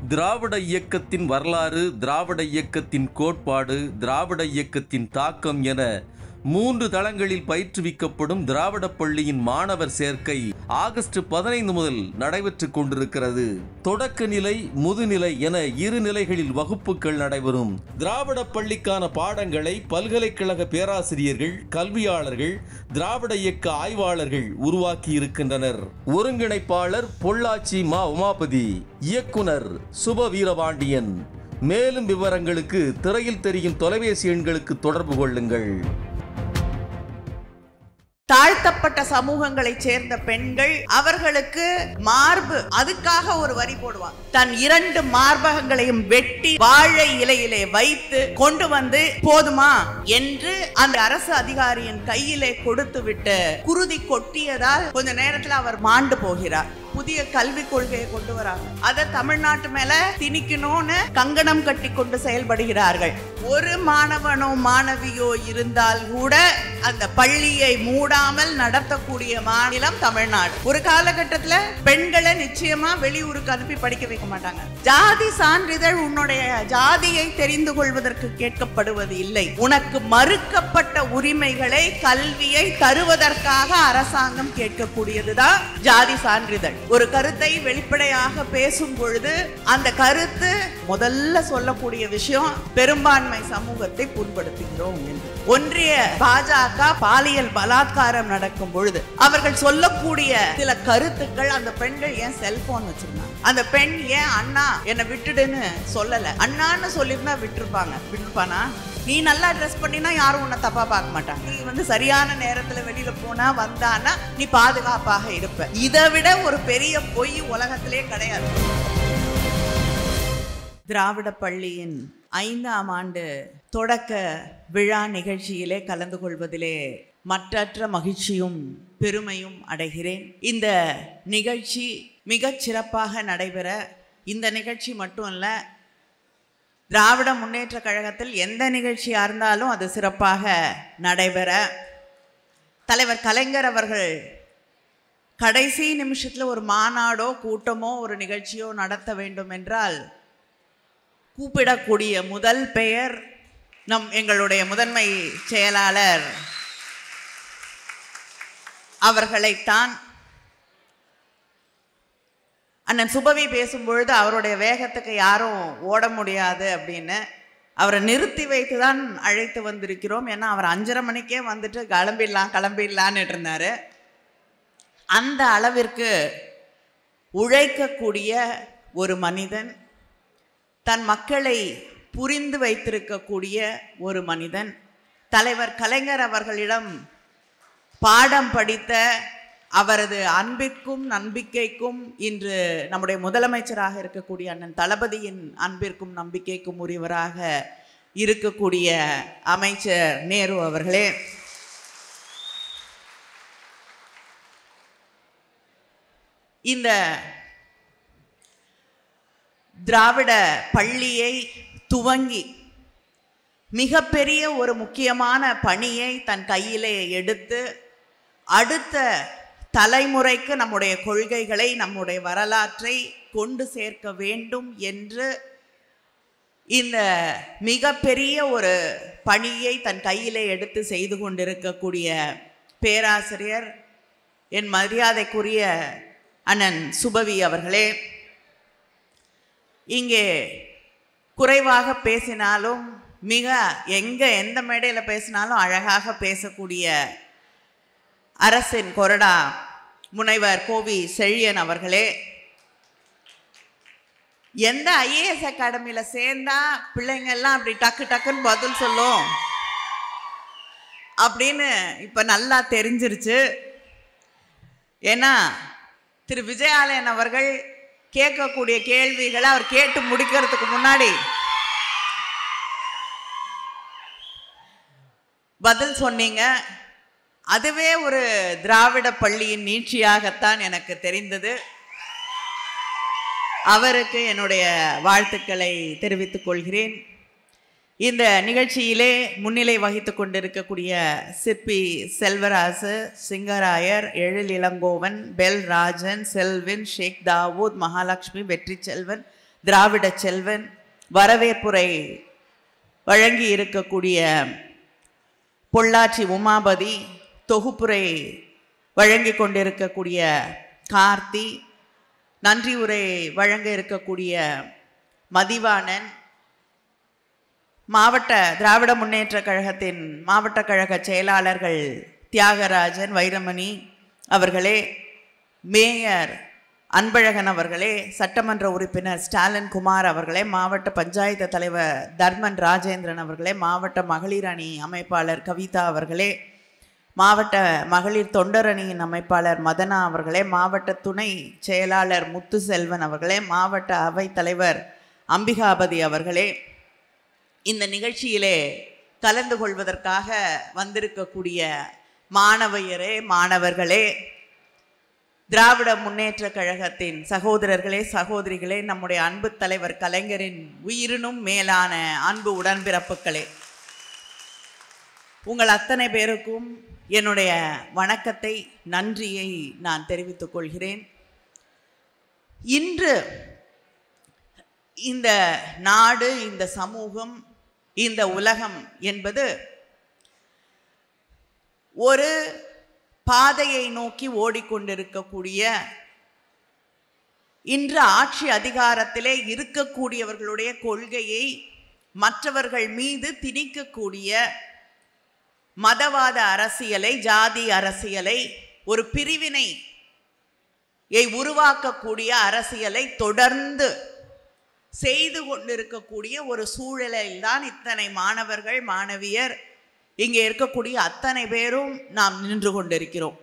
திராவிட இயக்கத்தின் வரலாறு திராவிட இயக்கத்தின் கோட்பாடு திராவிட இயக்கத்தின் தாக்கம் என மூன்று தளங்களில் பயிற்றுவிக்கப்படும் திராவிட பள்ளியின் மாணவர் சேர்க்கை ஆகஸ்ட் பதினைந்து முதல் நடைபெற்றுக் கொண்டிருக்கிறது தொடக்க நிலை முதுநிலை என இரு நிலைகளில் வகுப்புகள் நடைபெறும் திராவிட பள்ளிக்கான பாடங்களை பல்கலைக்கழக பேராசிரியர்கள் கல்வியாளர்கள் திராவிட இயக்க ஆய்வாளர்கள் உருவாக்கி இருக்கின்றனர் ஒருங்கிணைப்பாளர் பொள்ளாச்சி மா உமாபதி இயக்குனர் சுப வீரபாண்டியன் மேலும் விவரங்களுக்கு திரையில் தெரியும் தொலைபேசி எண்களுக்கு தொடர்பு கொள்ளுங்கள் தாழ்த்தப்பட்ட சமூகங்களைச் சேர்ந்த பெண்கள் அவர்களுக்கு மார்பு அதுக்காக ஒரு வரி போடுவாங்க தன் இரண்டு மார்பகங்களையும் வெட்டி வாழை இலையிலே வைத்து கொண்டு வந்து போதுமா என்று அந்த அரசு அதிகாரியின் கையிலே கொடுத்து விட்டு குருதி கொட்டியதால் கொஞ்ச நேரத்தில் அவர் மாண்டு போகிறார் புதிய கல்விக் கொள்கையை கொண்டு வராங்க அதை தமிழ்நாட்டு மேல திணிக்கணும்னு கங்கணம் கட்டி கொண்டு செயல்படுகிறார்கள் ஒரு மாணவனோ மாணவியோ இருந்தால் கூட அந்த பள்ளியை மூடாமல் நடத்தக்கூடிய மாநிலம் தமிழ்நாடு ஒரு காலகட்டத்துல பெண்களை நிச்சயமா வெளியூருக்கு அனுப்பி படிக்க வைக்க மாட்டாங்க ஜாதி சான்றிதழ் உன்னுடைய ஜாதியை தெரிந்து கொள்வதற்கு கேட்கப்படுவது இல்லை உனக்கு மறுக்கப்பட்ட உரிமைகளை கல்வியை தருவதற்காக அரசாங்கம் கேட்கக்கூடியதுதான் ஜாதி சான்றிதழ் ஒரு கருத்தை வெளிப்படையாக பேசும் பொழுது அந்த கருத்து முதல்ல சொல்லக்கூடிய விஷயம் பெரும்பான்மை சமூகத்தை புண்படுத்துகிறோம் என்று ஒன்றிய பாஜக பாலியல் பலாத்காரம் நடக்கும் பொழுது அவர்கள் சொல்லக்கூடிய சில கருத்துக்கள் அந்த பெண்கள் ஏன் செல்போன் வச்சிருந்தாங்க அந்த பெண் ஏன் அண்ணா என்னை விட்டுடுன்னு சொல்லல அண்ணான்னு சொல்லியிருந்தா விட்டுருப்பாங்க விட்டுருப்பானா நீ நல்லா ட்ரெஸ் பண்ணினா யாரும் உன்னை தப்பா பார்க்க மாட்டாங்க நீ வந்து சரியான நேரத்துல வெளியில போனா வந்தானா நீ பாதுகாப்பாக இருப்ப இதை விட ஒரு பெரிய பொய் உலகத்திலே கிடையாது திராவிட பள்ளியின் ஐந்தாம் ஆண்டு தொடக்க விழா நிகழ்ச்சியிலே கலந்து கொள்வதிலே மற்றற்ற மகிழ்ச்சியும் பெருமையும் அடைகிறேன் இந்த நிகழ்ச்சி மிகச் சிறப்பாக நடைபெற இந்த நிகழ்ச்சி மட்டும் இல்லை திராவிட முன்னேற்ற கழகத்தில் எந்த நிகழ்ச்சியாக இருந்தாலும் அது சிறப்பாக நடைபெற தலைவர் கலைஞர் அவர்கள் கடைசி நிமிஷத்தில் ஒரு மாநாடோ கூட்டமோ ஒரு நிகழ்ச்சியோ நடத்த வேண்டும் என்றால் கூப்பிடக்கூடிய முதல் பெயர் நம் எங்களுடைய முதன்மை செயலாளர் அவர்களைத்தான் அண்ணன் சுபவி பேசும்பொழுது அவருடைய வேகத்துக்கு யாரும் ஓட முடியாது அப்படின்னு அவரை நிறுத்தி வைத்து தான் அழைத்து வந்திருக்கிறோம் ஏன்னா அவர் அஞ்சரை மணிக்கே வந்துட்டு கிளம்பிடலாம் கிளம்பிடலான்னு இருந்தார் அந்த அளவிற்கு உழைக்கக்கூடிய ஒரு மனிதன் தன் மக்களை புரிந்து வைத்திருக்கக்கூடிய ஒரு மனிதன் தலைவர் கலைஞர் அவர்களிடம் பாடம் படித்த அவரது அன்பிற்கும் நம்பிக்கைக்கும் இன்று நம்முடைய முதலமைச்சராக இருக்கக்கூடிய அண்ணன் தளபதியின் அன்பிற்கும் நம்பிக்கைக்கும் உரியவராக இருக்கக்கூடிய அமைச்சர் நேரு அவர்களே இந்த திராவிட பள்ளியை துவங்கி மிகப்பெரிய ஒரு முக்கியமான பணியை தன் கையிலே எடுத்து அடுத்த தலைமுறைக்கு நம்முடைய கொள்கைகளை நம்முடைய வரலாற்றை கொண்டு சேர்க்க வேண்டும் என்று இந்த மிகப்பெரிய ஒரு பணியை தன் கையிலே எடுத்து செய்து கொண்டிருக்கக்கூடிய பேராசிரியர் என் மரியாதைக்குரிய அண்ணன் சுபவி அவர்களே இங்கே குறைவாக பேசினாலும் மிக எங்கே எந்த மேடையில் பேசினாலும் அழகாக பேசக்கூடிய அரசின் கொறடா முனைவர் கோவி செழியன் அவர்களே எந்த ஐஏஎஸ் அகாடமியில் சேர்ந்தா பிள்ளைங்க எல்லாம் அப்படி டக்கு டக்குன்னு பதில் சொல்லும் அப்படின்னு இப்போ நல்லா தெரிஞ்சிருச்சு ஏன்னா திரு விஜயாலயன் அவர்கள் கேட்கக்கூடிய கேள்விகளை அவர் கேட்டு முடிக்கிறதுக்கு முன்னாடி பதில் சொன்னீங்க அதுவே ஒரு திராவிட பள்ளியின் நீட்சியாகத்தான் எனக்கு தெரிந்தது அவருக்கு என்னுடைய வாழ்த்துக்களை தெரிவித்துக் கொள்கிறேன் இந்த நிகழ்ச்சியிலே முன்னிலை வகித்து கொண்டிருக்கக்கூடிய சிற்பி செல்வராசு சிங்கராயர் எழில் இளங்கோவன் பெல் ராஜன் செல்வின் ஷேக் தாவூத் மகாலட்சுமி வெற்றி செல்வன் திராவிட செல்வன் வரவேற்புரை வழங்கி இருக்கக்கூடிய பொள்ளாச்சி உமாபதி தொகுப்புரை வழங்கி கொண்டிருக்கக்கூடிய கார்த்தி நன்றி உரை வழங்க இருக்கக்கூடிய மதிவாணன் மாவட்ட திராவிட முன்னேற்ற கழகத்தின் மாவட்ட கழக செயலாளர்கள் தியாகராஜன் வைரமணி அவர்களே மேயர் அன்பழகன் அவர்களே சட்டமன்ற உறுப்பினர் ஸ்டாலின் குமார் அவர்களே மாவட்ட பஞ்சாயத்து தலைவர் தர்மன் ராஜேந்திரன் அவர்களே மாவட்ட மகளிர் அணி அமைப்பாளர் கவிதா அவர்களே மாவட்ட மகளிர் தொண்டரணியின் அமைப்பாளர் மதனா அவர்களே மாவட்ட துணை செயலாளர் முத்துசெல்வன் அவர்களே மாவட்ட அவைத் தலைவர் அம்பிகாபதி அவர்களே இந்த நிகழ்ச்சியிலே கலந்து கொள்வதற்காக வந்திருக்கக்கூடிய மாணவியரே மாணவர்களே திராவிட முன்னேற்ற கழகத்தின் சகோதரர்களே சகோதரிகளே நம்முடைய அன்பு தலைவர் கலைஞரின் உயிரினும் மேலான அன்பு உடன்பிறப்புகளே உங்கள் அத்தனை பேருக்கும் என்னுடைய வணக்கத்தை நன்றியை நான் தெரிவித்துக் கொள்கிறேன் இன்று இந்த நாடு இந்த சமூகம் இந்த உலகம் என்பது ஒரு பாதையை நோக்கி ஓடிக்கொண்டிருக்கக்கூடிய இன்று ஆட்சி அதிகாரத்திலே இருக்கக்கூடியவர்களுடைய கொள்கையை மற்றவர்கள் மீது திணிக்கக்கூடிய மதவாத அரசியலை ஜாதி அரசியலை ஒரு பிரிவினை உருவாக்கக்கூடிய அரசியலை தொடர்ந்து செய்து கொண்டிருக்கக்கூடிய ஒரு சூழலில் தான் இத்தனை மாணவர்கள் மாணவியர் இங்கே இருக்கக்கூடிய அத்தனை பேரும் நாம் நின்று கொண்டிருக்கிறோம்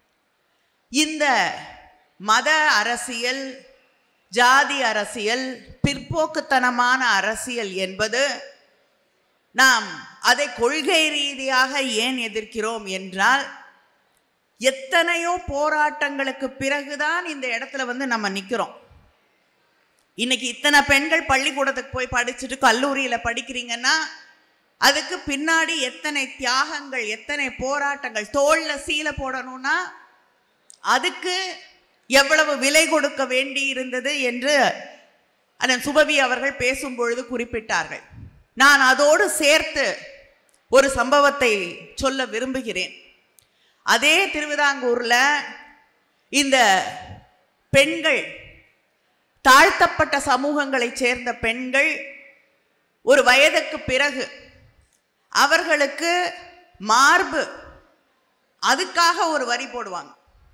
இந்த மத அரசியல் ஜாதி அரசியல் பிற்போக்குத்தனமான அரசியல் என்பது நாம் அதை கொள்கை ரீதியாக ஏன் எதிர்க்கிறோம் என்றால் எத்தனையோ போராட்டங்களுக்கு பிறகுதான் இந்த இடத்துல வந்து நம்ம நிற்கிறோம் இன்னைக்கு இத்தனை பெண்கள் பள்ளிக்கூடத்துக்கு போய் படிச்சுட்டு கல்லூரியில் படிக்கிறீங்கன்னா அதுக்கு பின்னாடி எத்தனை தியாகங்கள் எத்தனை போராட்டங்கள் தோல்ல சீலை போடணும்னா அதுக்கு எவ்வளவு விலை கொடுக்க வேண்டி இருந்தது என்று அண்ணன் சுபவி அவர்கள் பேசும் பொழுது குறிப்பிட்டார்கள் நான் அதோடு சேர்த்து ஒரு சம்பவத்தை சொல்ல விரும்புகிறேன் அதே திருவிதாங்கூர்ல இந்த பெண்கள் தாழ்த்தப்பட்ட சமூகங்களைச் சேர்ந்த பெண்கள் ஒரு வயதுக்கு பிறகு அவர்களுக்கு மார்பு அதுக்காக ஒரு வரி போடுவாங்க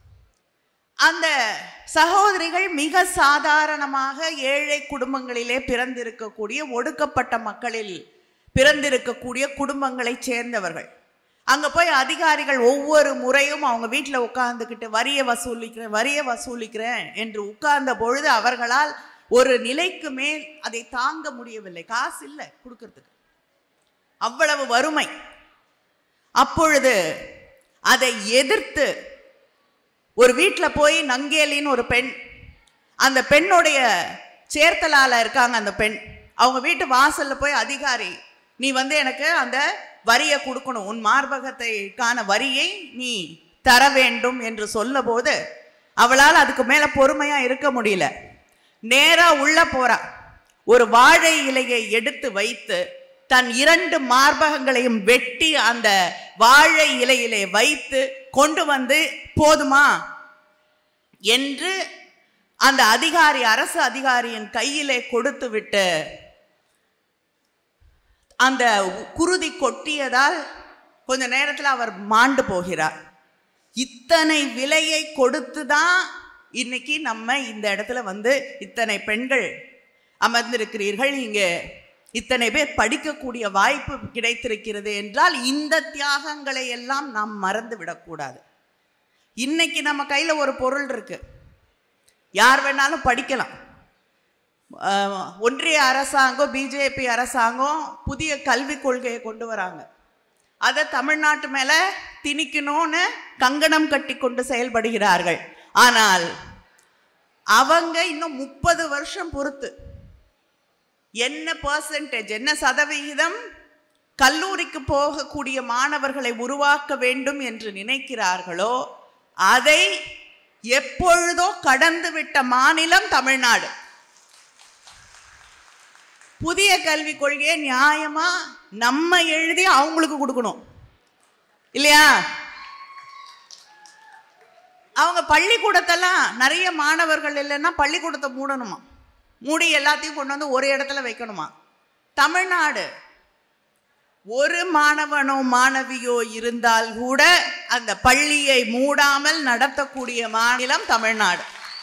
அந்த சகோதரிகள் மிக சாதாரணமாக ஏழை குடும்பங்களிலே பிறந்திருக்கக்கூடிய ஒடுக்கப்பட்ட மக்களில் பிறந்திருக்கக்கூடிய குடும்பங்களைச் சேர்ந்தவர்கள் அங்கே போய் அதிகாரிகள் ஒவ்வொரு முறையும் அவங்க வீட்டில் உட்கார்ந்துக்கிட்டு வரியை வசூலிக்கிறேன் வரியை வசூலிக்கிறேன் என்று உட்கார்ந்த பொழுது அவர்களால் ஒரு நிலைக்கு மேல் அதை தாங்க முடியவில்லை காசு இல்லை கொடுக்கறதுக்கு அவ்வளவு வறுமை அப்பொழுது அதை எதிர்த்து ஒரு வீட்டில் போய் நங்கேலின்னு ஒரு பெண் அந்த பெண்ணுடைய சேர்த்தலால இருக்காங்க அந்த பெண் அவங்க வீட்டு வாசல்ல போய் அதிகாரி நீ வந்து எனக்கு அந்த வரியை கொடுக்கணும் உன் மார்பகத்தைக்கான வரியை நீ தர வேண்டும் என்று சொல்லபோது அவளால் அதுக்கு மேலே பொறுமையா இருக்க முடியல நேரா உள்ள போறா ஒரு வாழை இலையை எடுத்து வைத்து தன் இரண்டு மார்பகங்களையும் வெட்டி அந்த வாழை இலையிலே வைத்து கொண்டு வந்து போதுமா என்று அந்த அதிகாரி அரசு அதிகாரியின் கையிலே கொடுத்து விட்டு அந்த குருதி கொட்டியதால் கொஞ்ச நேரத்தில் அவர் மாண்டு போகிறார் இத்தனை விலையை கொடுத்து தான் இன்னைக்கு நம்ம இந்த இடத்துல வந்து இத்தனை பெண்கள் அமர்ந்திருக்கிறீர்கள் இங்கே இத்தனை பேர் படிக்கக்கூடிய வாய்ப்பு கிடைத்திருக்கிறது என்றால் இந்த தியாகங்களை எல்லாம் நாம் மறந்து விடக்கூடாது இன்னைக்கு நம்ம கையில் ஒரு பொருள் இருக்கு யார் வேணாலும் படிக்கலாம் அஹ், ஒன்றிய அரசாங்கம் பிஜேபி அரசாங்கம் புதிய கல்விக் கொள்கையை கொண்டு வராங்க அதை தமிழ்நாட்டு மேல திணிக்கணும்னு கங்கணம் கட்டி கொண்டு செயல்படுகிறார்கள் ஆனால் அவங்க இன்னும் முப்பது வருஷம் பொறுத்து என்ன பர்சன்டேஜ் என்ன சதவிகிதம் கல்லூரிக்கு போகக்கூடிய மாணவர்களை உருவாக்க வேண்டும் என்று நினைக்கிறார்களோ அதை எப்பொழுதோ கடந்து விட்ட மாநிலம் தமிழ்நாடு புதிய கல்விக் கொள்கையை நியாயமா நம்ம எழுதி அவங்களுக்கு கொடுக்கணும் இல்லையா அவங்க பள்ளிக்கூடத்தெல்லாம் நிறைய மாணவர்கள் இல்லைன்னா பள்ளிக்கூடத்தை மூடணுமா மூடி எல்லாத்தையும் கொண்டு வந்து ஒரு இடத்துல வைக்கணுமா தமிழ்நாடு ஒரு மாணவனோ மாணவியோ இருந்தால் கூட அந்த பள்ளியை மூடாமல் நடத்தக்கூடிய மாநிலம் தமிழ்நாடு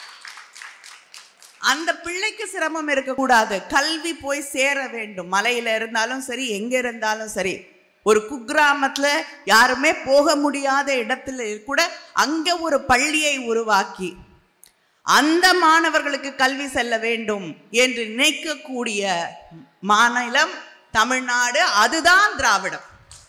அந்த பிள்ளைக்கு சிரமம் இருக்கக்கூடாது கல்வி போய் சேர வேண்டும் மலையில இருந்தாலும் சரி எங்க இருந்தாலும் சரி ஒரு குக்கிராமத்துல யாருமே போக முடியாத இடத்துல கூட அங்க ஒரு பள்ளியை உருவாக்கி அந்த மாணவர்களுக்கு கல்வி செல்ல வேண்டும் என்று நினைக்கக்கூடிய மாநிலம் தமிழ்நாடு அதுதான் திராவிடம்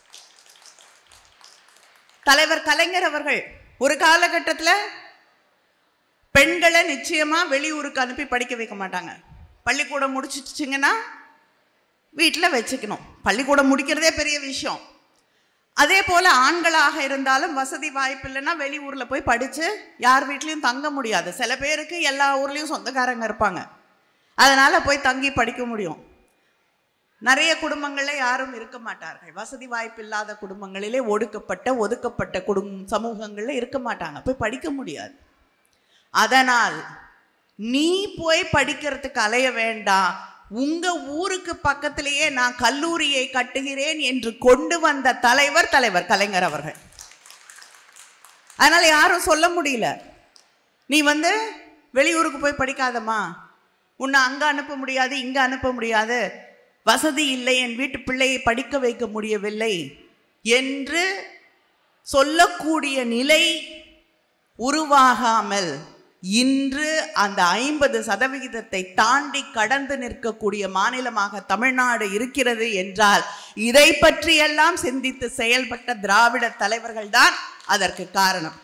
தலைவர் கலைஞர் அவர்கள் ஒரு காலகட்டத்தில் பெண்களை நிச்சயமா வெளியூருக்கு அனுப்பி படிக்க வைக்க மாட்டாங்க பள்ளிக்கூடம் முடிச்சிச்சுங்கன்னா வீட்டில் வச்சுக்கணும் பள்ளிக்கூடம் முடிக்கிறதே பெரிய விஷயம் அதே போல் ஆண்களாக இருந்தாலும் வசதி வாய்ப்பு இல்லைன்னா வெளியூரில் போய் படித்து யார் வீட்லேயும் தங்க முடியாது சில பேருக்கு எல்லா ஊர்லேயும் சொந்தக்காரங்க இருப்பாங்க அதனால் போய் தங்கி படிக்க முடியும் நிறைய குடும்பங்களில் யாரும் இருக்க மாட்டார்கள் வசதி வாய்ப்பு இல்லாத குடும்பங்களிலே ஒடுக்கப்பட்ட ஒதுக்கப்பட்ட குடும் சமூகங்களில் இருக்க மாட்டாங்க போய் படிக்க முடியாது அதனால் நீ போய் படிக்கிறதுக்கு அலைய வேண்டாம் உங்க ஊருக்கு பக்கத்திலேயே நான் கல்லூரியை கட்டுகிறேன் என்று கொண்டு வந்த தலைவர் தலைவர் கலைஞர் அவர்கள் அதனால யாரும் சொல்ல முடியல நீ வந்து வெளியூருக்கு போய் படிக்காதம்மா உன்னை அங்க அனுப்ப முடியாது இங்க அனுப்ப முடியாது வசதி இல்லை என் வீட்டு பிள்ளையை படிக்க வைக்க முடியவில்லை என்று சொல்லக்கூடிய நிலை உருவாகாமல் இன்று அந்த ஐம்பது சதவிகிதத்தை தாண்டி கடந்து நிற்கக்கூடிய மாநிலமாக தமிழ்நாடு இருக்கிறது என்றால் இதை பற்றியெல்லாம் சிந்தித்து செயல்பட்ட திராவிட தலைவர்கள் தான் அதற்கு காரணம்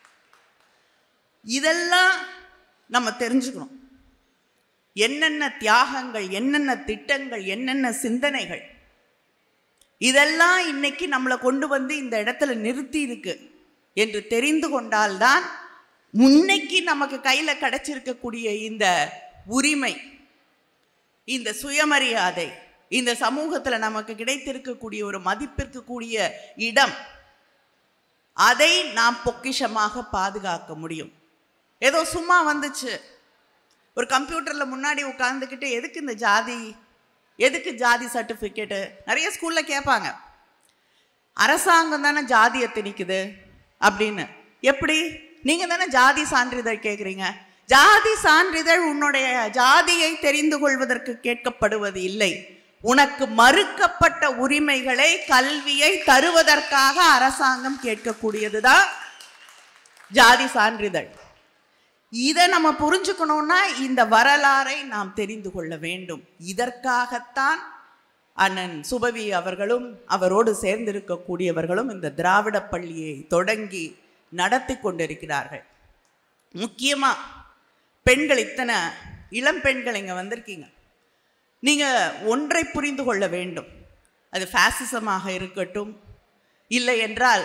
இதெல்லாம் நம்ம தெரிஞ்சுக்கணும் என்னென்ன தியாகங்கள் என்னென்ன திட்டங்கள் என்னென்ன சிந்தனைகள் இதெல்லாம் இன்னைக்கு நம்மளை கொண்டு வந்து இந்த இடத்துல நிறுத்தி இருக்கு என்று தெரிந்து கொண்டால்தான் முன்னைக்கு நமக்கு கையில கிடைச்சிருக்கக்கூடிய இந்த உரிமை இந்த சுயமரியாதை இந்த சமூகத்துல நமக்கு கிடைத்திருக்கக்கூடிய ஒரு மதிப்பிற்கு கூடிய இடம் அதை நாம் பொக்கிஷமாக பாதுகாக்க முடியும் ஏதோ சும்மா வந்துச்சு ஒரு கம்ப்யூட்டர்ல முன்னாடி உட்காந்துக்கிட்டு எதுக்கு இந்த ஜாதி எதுக்கு ஜாதி சர்டிஃபிகேட்டு நிறைய ஸ்கூல்ல கேட்பாங்க அரசாங்கம் தானே ஜாதியை திணிக்குது அப்படின்னு எப்படி நீங்க தானே ஜாதி சான்றிதழ் கேட்குறீங்க ஜாதி சான்றிதழ் உன்னுடைய ஜாதியை தெரிந்து கொள்வதற்கு கேட்கப்படுவது இல்லை உனக்கு மறுக்கப்பட்ட உரிமைகளை கல்வியை தருவதற்காக அரசாங்கம் கேட்கக்கூடியதுதான் ஜாதி சான்றிதழ் இதை நம்ம புரிஞ்சுக்கணும்னா இந்த வரலாறை நாம் தெரிந்து கொள்ள வேண்டும் இதற்காகத்தான் அண்ணன் சுபவி அவர்களும் அவரோடு சேர்ந்திருக்கக்கூடியவர்களும் இந்த திராவிட பள்ளியை தொடங்கி நடத்தி கொண்டிருக்கிறார்கள் முக்கியமா பெண்கள் இத்தனை இளம் பெண்கள் இங்க வந்திருக்கீங்க நீங்க ஒன்றை புரிந்து கொள்ள வேண்டும் அது ஃபேசிசமாக இருக்கட்டும் இல்லை என்றால்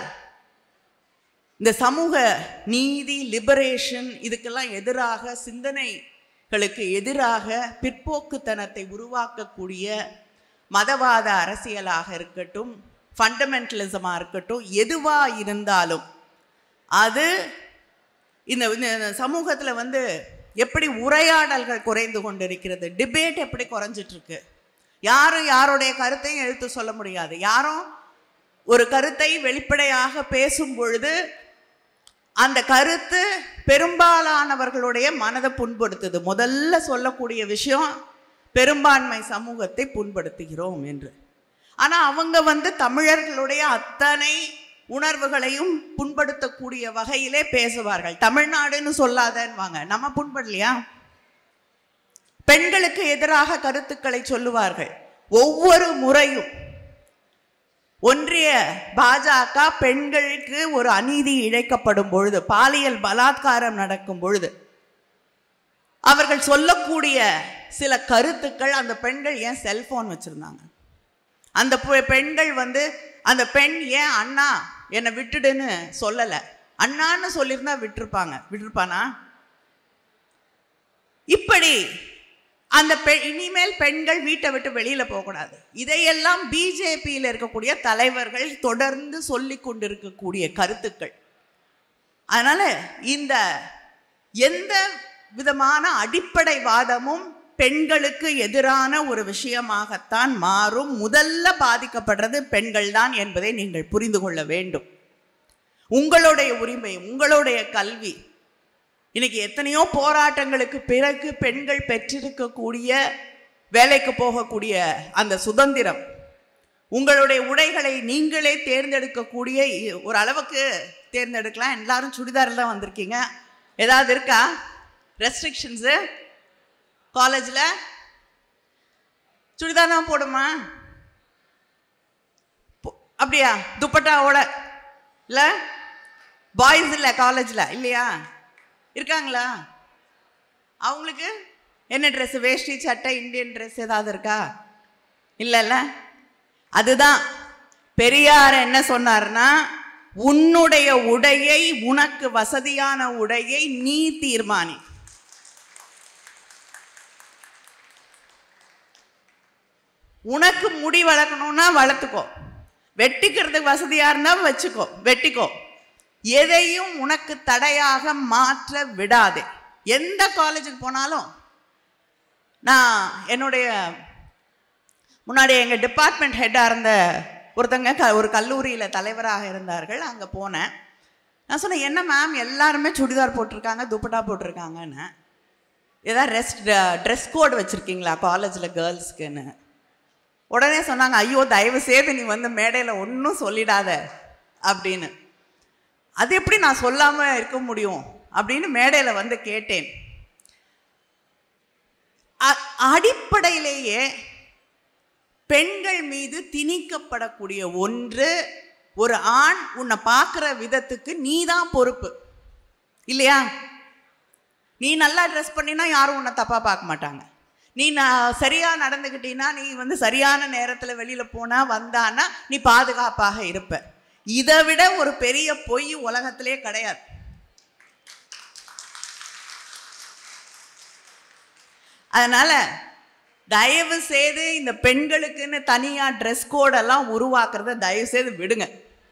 இந்த சமூக நீதி லிபரேஷன் இதுக்கெல்லாம் எதிராக சிந்தனைகளுக்கு எதிராக பிற்போக்குத்தனத்தை உருவாக்கக்கூடிய மதவாத அரசியலாக இருக்கட்டும் ஃபண்டமெண்டலிசமாக இருக்கட்டும் எதுவாக இருந்தாலும் அது இந்த இந்த சமூகத்தில் வந்து எப்படி உரையாடல்கள் குறைந்து கொண்டிருக்கிறது டிபேட் எப்படி குறைஞ்சிட்டு இருக்கு யாரும் யாருடைய கருத்தையும் எடுத்து சொல்ல முடியாது யாரும் ஒரு கருத்தை வெளிப்படையாக பேசும் பொழுது அந்த கருத்து பெரும்பாலானவர்களுடைய மனதை புண்படுத்துது முதல்ல சொல்லக்கூடிய விஷயம் பெரும்பான்மை சமூகத்தை புண்படுத்துகிறோம் என்று ஆனா அவங்க வந்து தமிழர்களுடைய அத்தனை உணர்வுகளையும் புண்படுத்தக்கூடிய வகையிலே பேசுவார்கள் தமிழ்நாடுன்னு சொல்லாதன்னுவாங்க நம்ம புண்படலையா பெண்களுக்கு எதிராக கருத்துக்களை சொல்லுவார்கள் ஒவ்வொரு முறையும் ஒன்றிய பாஜக பெண்களுக்கு ஒரு அநீதி இழைக்கப்படும் பொழுது பாலியல் பலாத்காரம் நடக்கும் பொழுது அவர்கள் சொல்லக்கூடிய சில கருத்துக்கள் அந்த பெண்கள் ஏன் செல்போன் வச்சிருந்தாங்க அந்த பெ- பெண்கள் வந்து அந்த பெண் ஏன் அண்ணா என்னை விட்டுடுன்னு சொல்லலை அண்ணான்னு சொல்லியிருந்தா விட்டிருப்பாங்க விட்டிருப்பானா இப்படி அந்த பெ இனிமேல் பெண்கள் வீட்டை விட்டு வெளியில போகக்கூடாது இதையெல்லாம் பிஜேபியில் இருக்கக்கூடிய தலைவர்கள் தொடர்ந்து சொல்லி கொண்டிருக்கக்கூடிய கருத்துக்கள் அதனால இந்த எந்த விதமான அடிப்படைவாதமும் பெண்களுக்கு எதிரான ஒரு விஷயமாகத்தான் மாறும் முதல்ல பாதிக்கப்படுறது பெண்கள் தான் என்பதை நீங்கள் புரிந்து கொள்ள வேண்டும் உங்களுடைய உரிமை உங்களுடைய கல்வி இன்னைக்கு எத்தனையோ போராட்டங்களுக்கு பிறகு பெண்கள் பெற்றிருக்கக்கூடிய வேலைக்கு போகக்கூடிய அந்த சுதந்திரம் உங்களுடைய உடைகளை நீங்களே தேர்ந்தெடுக்கக்கூடிய இ- ஒரு அளவுக்கு தேர்ந்தெடுக்கலாம் எல்லாரும் சுடிதாரில் தான் வந்திருக்கீங்க ஏதாவது இருக்கா ரெஸ்ட்ரிக்ஷன்ஸு காலேஜில் சுடிதார் தான் போடுமா போ- அப்படியா துப்பட்டாவோட இல்லை பாய்ஸ் இல்லை காலேஜில் இல்லையா இருக்காங்களா அவங்களுக்கு என்ன ட்ரெஸ் வேஷ்டி சட்டை இந்தியன் ட்ரெஸ் ஏதாவது இருக்கா இல்லைல்ல அதுதான் பெரியார் என்ன சொன்னார்னா உன்னுடைய உடையை உனக்கு வசதியான உடையை நீ தீர்மானி உனக்கு முடி வளர்க்கணும்னா வளர்த்துக்கோ வெட்டிக்கிறதுக்கு வசதியா இருந்தா வச்சுக்கோ வெட்டிக்கோ எதையும் உனக்கு தடையாக மாற்ற விடாதே எந்த காலேஜுக்கு போனாலும் நான் என்னுடைய முன்னாடி எங்கள் டிபார்ட்மெண்ட் ஹெட்டாக இருந்த ஒருத்தங்க க ஒரு கல்லூரியில் தலைவராக இருந்தார்கள் அங்கே போனேன் நான் சொன்னேன் என்ன மேம் எல்லாருமே சுடிதார் போட்டிருக்காங்க துப்பட்டா போட்டிருக்காங்கன்னு ஏதாவது ரெஸ்ட் ட்ரெஸ் கோட் வச்சுருக்கீங்களா காலேஜில் கேர்ள்ஸ்க்குன்னு உடனே சொன்னாங்க ஐயோ தயவு செய்து நீ வந்து மேடையில் ஒன்றும் சொல்லிடாத அப்படின்னு அது எப்படி நான் சொல்லாமல் இருக்க முடியும் அப்படின்னு மேடையில் வந்து கேட்டேன் அ- அடிப்படையிலேயே பெண்கள் மீது திணிக்கப்படக்கூடிய ஒன்று ஒரு ஆண் உன்னை பார்க்குற விதத்துக்கு நீ தான் பொறுப்பு இல்லையா நீ நல்லா ட்ரெஸ் பண்ணினா யாரும் உன்னை தப்பாக பார்க்க மாட்டாங்க நீ நான் சரியாக நடந்துக்கிட்டீன்னா நீ வந்து சரியான நேரத்தில் வெளியில் போனா வந்தான்னா நீ பாதுகாப்பாக இருப்ப இதை விட ஒரு பெரிய பொய் உலகத்திலே கிடையாது அதனால தயவு செய்து இந்த பெண்களுக்குன்னு தனியா ட்ரெஸ் கோடெல்லாம் உருவாக்குறத தயவு செய்து விடுங்க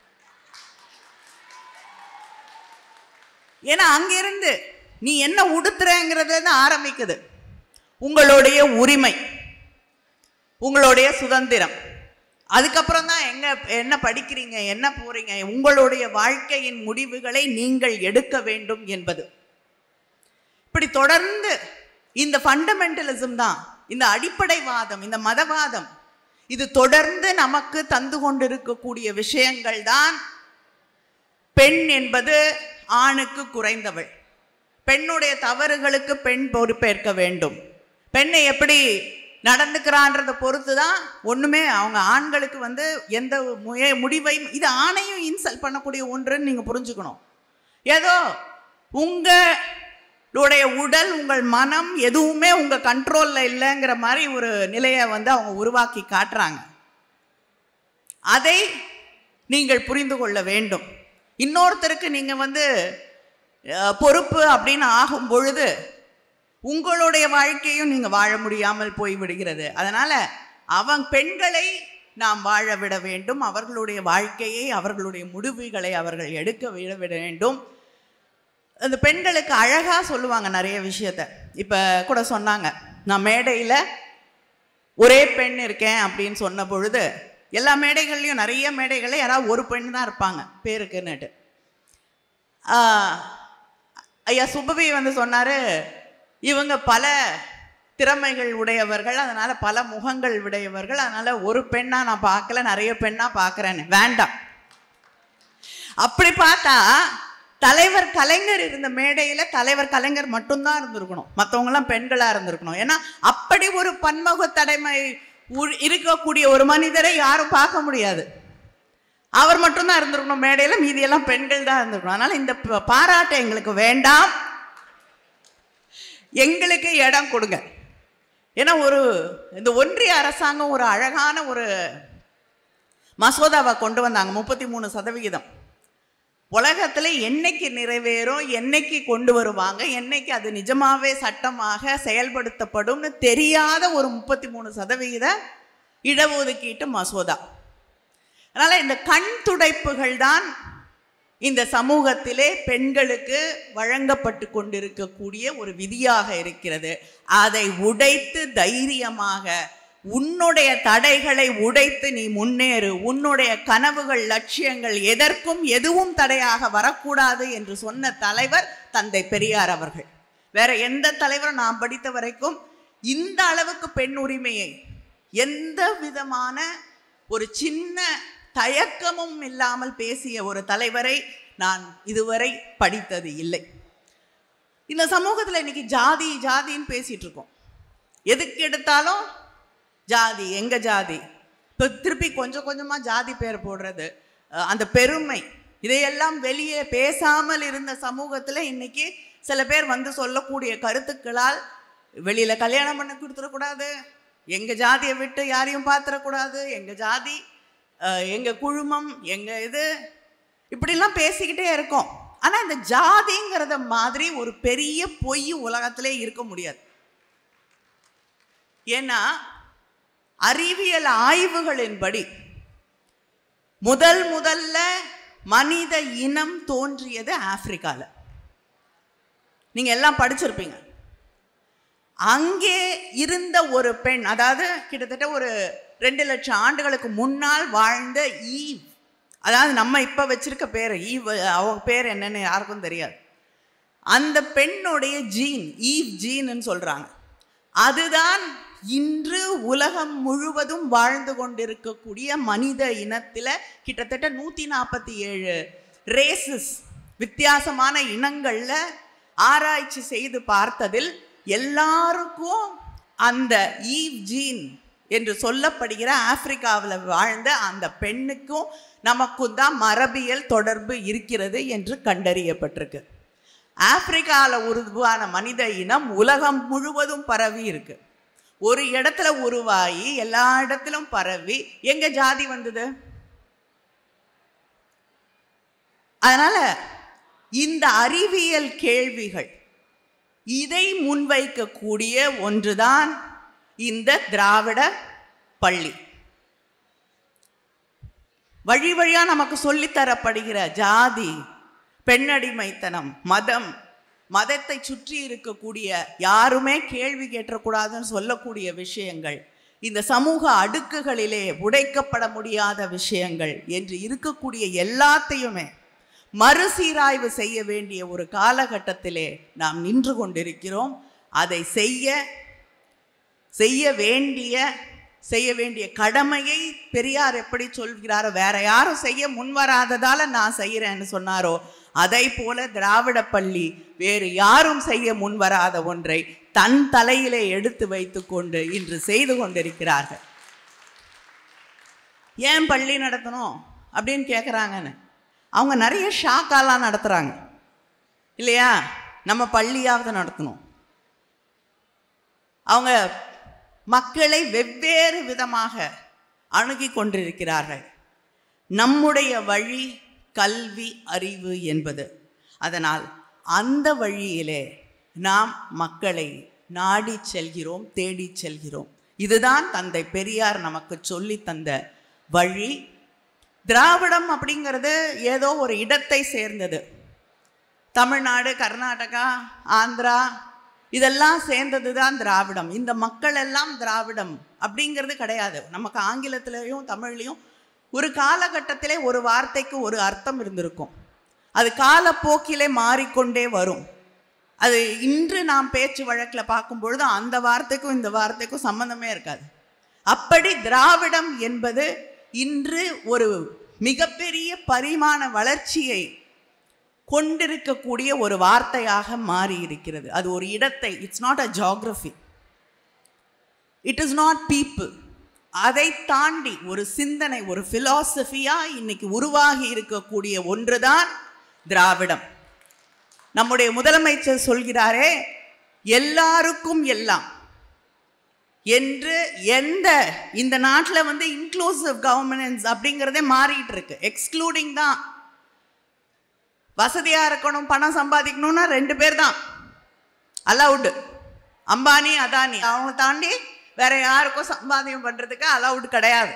ஏன்னா அங்கிருந்து நீ என்ன உடுத்துறங்கிறதுல இருந்து ஆரம்பிக்குது உங்களுடைய உரிமை உங்களுடைய சுதந்திரம் அதுக்கப்புறம் தான் எங்க என்ன படிக்கிறீங்க என்ன போறீங்க உங்களுடைய வாழ்க்கையின் முடிவுகளை நீங்கள் எடுக்க வேண்டும் என்பது இப்படி தொடர்ந்து இந்த ஃபண்டமெண்டலிசம் தான் இந்த அடிப்படைவாதம் இந்த மதவாதம் இது தொடர்ந்து நமக்கு தந்து கொண்டிருக்கக்கூடிய விஷயங்கள் தான் பெண் என்பது ஆணுக்கு குறைந்தவள் பெண்ணுடைய தவறுகளுக்கு பெண் பொறுப்பேற்க வேண்டும் பெண்ணை எப்படி நடந்துக்கிறான்றத பொறுத்து தான் ஒண்ணுமே அவங்க ஆண்களுக்கு வந்து எந்த முய முடிவையும் இது ஆணையும் இன்சல்ட் பண்ணக்கூடிய ஒன்றுன்னு நீங்க புரிஞ்சுக்கணும் ஏதோ உங்களுடைய உடல் உங்கள் மனம் எதுவுமே உங்க கண்ட்ரோல்ல இல்லைங்கிற மாதிரி ஒரு நிலையை வந்து அவங்க உருவாக்கி காட்டுறாங்க அதை நீங்கள் புரிந்து கொள்ள வேண்டும் இன்னொருத்தருக்கு நீங்க வந்து அஹ், பொறுப்பு அப்படின்னு ஆகும் பொழுது உங்களுடைய வாழ்க்கையும் நீங்க வாழ முடியாமல் போய் விடுகிறது அதனால அவன் பெண்களை நாம் வாழ விட வேண்டும் அவர்களுடைய வாழ்க்கையை அவர்களுடைய முடிவுகளை அவர்கள் எடுக்க விட விட வேண்டும் அந்த பெண்களுக்கு அழகா சொல்லுவாங்க நிறைய விஷயத்த இப்ப கூட சொன்னாங்க நான் மேடையில ஒரே பெண் இருக்கேன் அப்படின்னு சொன்ன பொழுது எல்லா மேடைகள்லையும் நிறைய மேடைகளில் யாராவது ஒரு பெண் தான் இருப்பாங்க பேருக்குன்னுட்டு ஆஹ், ஐயா சுப்பவி வந்து சொன்னாரு இவங்க பல திறமைகள் உடையவர்கள் அதனால பல முகங்கள் உடையவர்கள் அதனால ஒரு பெண்ணா நான் பார்க்கல நிறைய பெண்ணா பார்க்கறேன்னு வேண்டாம் அப்படி பார்த்தா தலைவர் கலைஞர் இருந்த மேடையில தலைவர் கலைஞர் மட்டும்தான் இருந்திருக்கணும் மற்றவங்கலாம் பெண்களா இருந்திருக்கணும் ஏன்னா அப்படி ஒரு பன்முகத்தடைமை உ- இருக்கக்கூடிய ஒரு மனிதரை யாரும் பார்க்க முடியாது அவர் மட்டும்தான் இருந்திருக்கணும் மேடையில மீதியெல்லாம் பெண்கள் தான் இருந்திருக்கணும் அதனால இந்த ப- பாராட்டு எங்களுக்கு வேண்டாம் எங்களுக்கு இடம் கொடுங்க ஏன்னா ஒரு இந்த ஒன்றிய அரசாங்கம் ஒரு அழகான ஒரு மசோதாவை கொண்டு வந்தாங்க முப்பத்தி மூணு சதவிகிதம் உலகத்தில் என்னைக்கு நிறைவேறும் என்னைக்கு கொண்டு வருவாங்க என்னைக்கு அது நிஜமாவே சட்டமாக செயல்படுத்தப்படும்னு தெரியாத ஒரு முப்பத்தி மூணு சதவிகித இடஒதுக்கீட்டு மசோதா அதனால இந்த கண் துடைப்புகள் தான் இந்த சமூகத்திலே பெண்களுக்கு வழங்கப்பட்டு கொண்டிருக்கக்கூடிய ஒரு விதியாக இருக்கிறது அதை உடைத்து தைரியமாக உன்னுடைய தடைகளை உடைத்து நீ முன்னேறு உன்னுடைய கனவுகள் லட்சியங்கள் எதற்கும் எதுவும் தடையாக வரக்கூடாது என்று சொன்ன தலைவர் தந்தை பெரியார் அவர்கள் வேற எந்த தலைவரும் நான் படித்த வரைக்கும் இந்த அளவுக்கு பெண் உரிமையை எந்த விதமான ஒரு சின்ன தயக்கமும் இல்லாமல் பேசிய ஒரு தலைவரை நான் இதுவரை படித்தது இல்லை இந்த சமூகத்தில் இன்னைக்கு ஜாதி ஜாதின்னு பேசிட்டு இருக்கோம் எதுக்கு எடுத்தாலும் ஜாதி எங்க ஜாதி இப்போ திருப்பி கொஞ்சம் கொஞ்சமா ஜாதி பேர் போடுறது அஹ் அந்த பெருமை இதையெல்லாம் வெளியே பேசாமல் இருந்த சமூகத்தில் இன்னைக்கு சில பேர் வந்து சொல்லக்கூடிய கருத்துக்களால் வெளியில கல்யாணம் பண்ணி கொடுத்துடக்கூடாது எங்க ஜாதியை விட்டு யாரையும் பார்த்துடக்கூடாது எங்க ஜாதி அஹ் எங்க குழுமம் எங்க இது இப்படிலாம் பேசிக்கிட்டே இருக்கோம் ஆனா இந்த ஜாதிங்கிறத மாதிரி ஒரு பெரிய பொய் உலகத்திலே இருக்க முடியாது ஏன்னா அறிவியல் ஆய்வுகளின்படி முதல் முதல்ல மனித இனம் தோன்றியது ஆப்பிரிக்கால நீங்க எல்லாம் படிச்சிருப்பீங்க அங்கே இருந்த ஒரு பெண் அதாவது கிட்டத்தட்ட ஒரு ரெண்டு லட்சம் ஆண்டுகளுக்கு முன்னால் வாழ்ந்த ஈவ் அதாவது நம்ம இப்ப வச்சிருக்க பேர் ஈவ் அவங்க பேர் என்னன்னு யாருக்கும் தெரியாது அந்த பெண்ணுடைய ஜீன் ஈவ் ஜீன்னு சொல்றாங்க அதுதான் இன்று உலகம் முழுவதும் வாழ்ந்து கொண்டிருக்கக்கூடிய மனித இனத்துல கிட்டத்தட்ட நூத்தி நாற்பத்தி ஏழு ரேசஸ் வித்தியாசமான இனங்கள்ல ஆராய்ச்சி செய்து பார்த்ததில் எல்லாருக்கும் அந்த ஈவ் ஜீன் என்று சொல்லப்படுகிற ஆப்பிரிக்காவில் வாழ்ந்த அந்த பெண்ணுக்கும் நமக்கும் தான் மரபியல் தொடர்பு இருக்கிறது என்று கண்டறியப்பட்டிருக்கு ஆப்பிரிக்காவில் உருவான மனித இனம் உலகம் முழுவதும் பரவி இருக்கு ஒரு இடத்துல உருவாகி எல்லா இடத்திலும் பரவி எங்க ஜாதி வந்தது அதனால இந்த அறிவியல் கேள்விகள் இதை முன்வைக்கக்கூடிய ஒன்றுதான் இந்த திராவிட பள்ளி வழி வழியா நமக்கு சொல்லித்தரப்படுகிற ஜாதி பெண்ணடிமைத்தனம் மதம் மதத்தை சுற்றி இருக்கக்கூடிய யாருமே கேள்வி கேட்டக்கூடாதுன்னு சொல்லக்கூடிய விஷயங்கள் இந்த சமூக அடுக்குகளிலே உடைக்கப்பட முடியாத விஷயங்கள் என்று இருக்கக்கூடிய எல்லாத்தையுமே மறுசீராய்வு செய்ய வேண்டிய ஒரு காலகட்டத்திலே நாம் நின்று கொண்டிருக்கிறோம் அதை செய்ய செய்ய வேண்டிய செய்ய வேண்டிய கடமையை பெரியார் எப்படி சொல்கிறாரோ வேற யாரும் செய்ய முன்வராததால நான் செய்கிறேன்னு சொன்னாரோ அதை போல திராவிட பள்ளி வேறு யாரும் செய்ய முன்வராத ஒன்றை தன் தலையிலே எடுத்து வைத்துக்கொண்டு இன்று செய்து கொண்டிருக்கிறார்கள் ஏன் பள்ளி நடத்தணும் அப்படின்னு கேட்குறாங்கன்னு அவங்க நிறைய ஷாக்காலாம் நடத்துகிறாங்க இல்லையா நம்ம பள்ளியாவது நடத்தணும் அவங்க மக்களை வெவ்வேறு விதமாக அணுகி கொண்டிருக்கிறார்கள் நம்முடைய வழி கல்வி அறிவு என்பது அதனால் அந்த வழியிலே நாம் மக்களை நாடி செல்கிறோம் தேடி செல்கிறோம் இதுதான் தந்தை பெரியார் நமக்கு சொல்லி தந்த வழி திராவிடம் அப்படிங்கிறது ஏதோ ஒரு இடத்தை சேர்ந்தது தமிழ்நாடு கர்நாடகா ஆந்திரா இதெல்லாம் சேர்ந்தது தான் திராவிடம் இந்த மக்கள் எல்லாம் திராவிடம் அப்படிங்கிறது கிடையாது நமக்கு ஆங்கிலத்திலையும் தமிழ்லையும் ஒரு காலகட்டத்திலே ஒரு வார்த்தைக்கு ஒரு அர்த்தம் இருந்திருக்கும் அது காலப்போக்கிலே மாறிக்கொண்டே வரும் அது இன்று நாம் பேச்சு வழக்கில் பார்க்கும் பொழுது அந்த வார்த்தைக்கும் இந்த வார்த்தைக்கும் சம்பந்தமே இருக்காது அப்படி திராவிடம் என்பது இன்று ஒரு மிகப்பெரிய பரிமாண வளர்ச்சியை கொண்டிருக்கக்கூடிய ஒரு வார்த்தையாக மாறி இருக்கிறது அது ஒரு இடத்தை it's not a geography it is not people அதை தாண்டி ஒரு சிந்தனை ஒரு பிலாசபியா இன்னைக்கு உருவாகி இருக்கக்கூடிய ஒன்றுதான் திராவிடம் நம்முடைய முதலமைச்சர் சொல்கிறாரே எல்லாருக்கும் எல்லாம் என்று எந்த இந்த நாட்டில் வந்து இன்க்ளூசிவ் கவர்னன்ஸ் அப்படிங்கிறதே மாறிட்டு இருக்கு எக்ஸ்க்ளூடிங் தான் வசதியா இருக்கணும் பணம் சம்பாதிக்கணும்னா ரெண்டு பேர் தான் அலவுடு அம்பானி அதானி அவங்க தாண்டி வேற யாருக்கும் சம்பாதியம் பண்றதுக்கு அலவுடு கிடையாது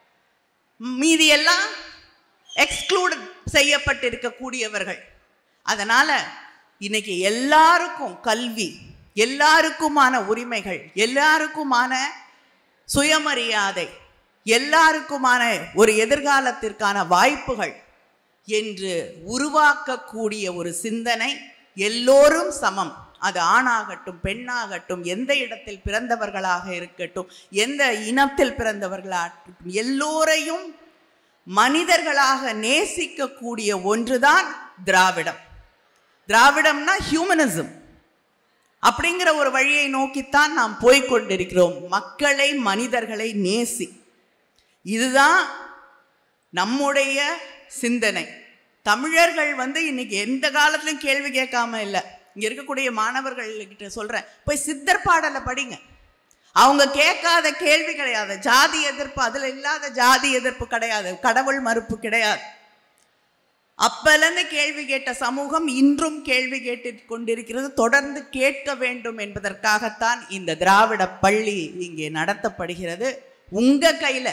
மீதி எல்லாம் எக்ஸ்க்ளூட் செய்யப்பட்டிருக்கக்கூடியவர்கள் அதனால இன்னைக்கு எல்லாருக்கும் கல்வி எல்லாருக்குமான உரிமைகள் எல்லாருக்குமான சுயமரியாதை எல்லாருக்குமான ஒரு எதிர்காலத்திற்கான வாய்ப்புகள் என்று உருவாக்கக்கூடிய ஒரு சிந்தனை எல்லோரும் சமம் அது ஆணாகட்டும் பெண்ணாகட்டும் எந்த இடத்தில் பிறந்தவர்களாக இருக்கட்டும் எந்த இனத்தில் பிறந்தவர்களாகட்டும் எல்லோரையும் மனிதர்களாக நேசிக்கக்கூடிய ஒன்றுதான் திராவிடம் திராவிடம்னா ஹியூமனிசம் அப்படிங்கிற ஒரு வழியை நோக்கித்தான் நாம் போய்க்கொண்டிருக்கிறோம் மக்களை மனிதர்களை நேசி இதுதான் நம்முடைய சிந்தனை தமிழர்கள் வந்து இன்னைக்கு எந்த காலத்திலும் கேள்வி கேட்காம இல்லை இங்க இருக்கக்கூடிய மாணவர்கள்கிட்ட சொல்றேன் போய் சித்தர் பாடலை படிங்க அவங்க கேட்காத கேள்வி கிடையாது ஜாதி எதிர்ப்பு அதுல இல்லாத ஜாதி எதிர்ப்பு கிடையாது கடவுள் மறுப்பு கிடையாது அப்பலேருந்து கேள்வி கேட்ட சமூகம் இன்றும் கேள்வி கேட்டு கொண்டிருக்கிறது தொடர்ந்து கேட்க வேண்டும் என்பதற்காகத்தான் இந்த திராவிட பள்ளி இங்கே நடத்தப்படுகிறது உங்க கையில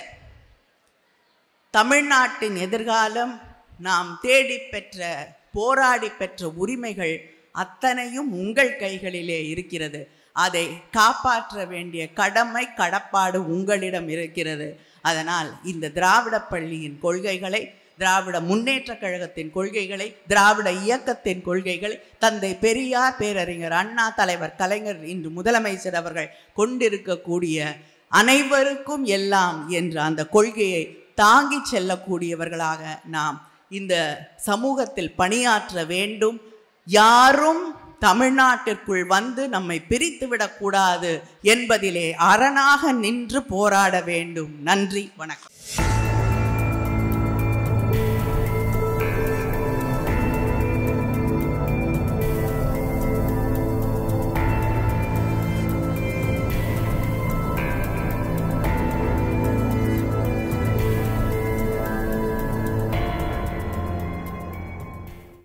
தமிழ்நாட்டின் எதிர்காலம் நாம் தேடி பெற்ற போராடி பெற்ற உரிமைகள் அத்தனையும் உங்கள் கைகளிலே இருக்கிறது அதை காப்பாற்ற வேண்டிய கடமை கடப்பாடு உங்களிடம் இருக்கிறது அதனால் இந்த திராவிட பள்ளியின் கொள்கைகளை திராவிட முன்னேற்ற கழகத்தின் கொள்கைகளை திராவிட இயக்கத்தின் கொள்கைகளை தந்தை பெரியார் பேரறிஞர் அண்ணா தலைவர் கலைஞர் இன்று முதலமைச்சர் அவர்கள் கொண்டிருக்கக்கூடிய அனைவருக்கும் எல்லாம் என்ற அந்த கொள்கையை தாங்கி செல்லக்கூடியவர்களாக நாம் இந்த சமூகத்தில் பணியாற்ற வேண்டும் யாரும் தமிழ்நாட்டிற்குள் வந்து நம்மை பிரித்து விடக்கூடாது என்பதிலே அரணாக நின்று போராட வேண்டும் நன்றி வணக்கம்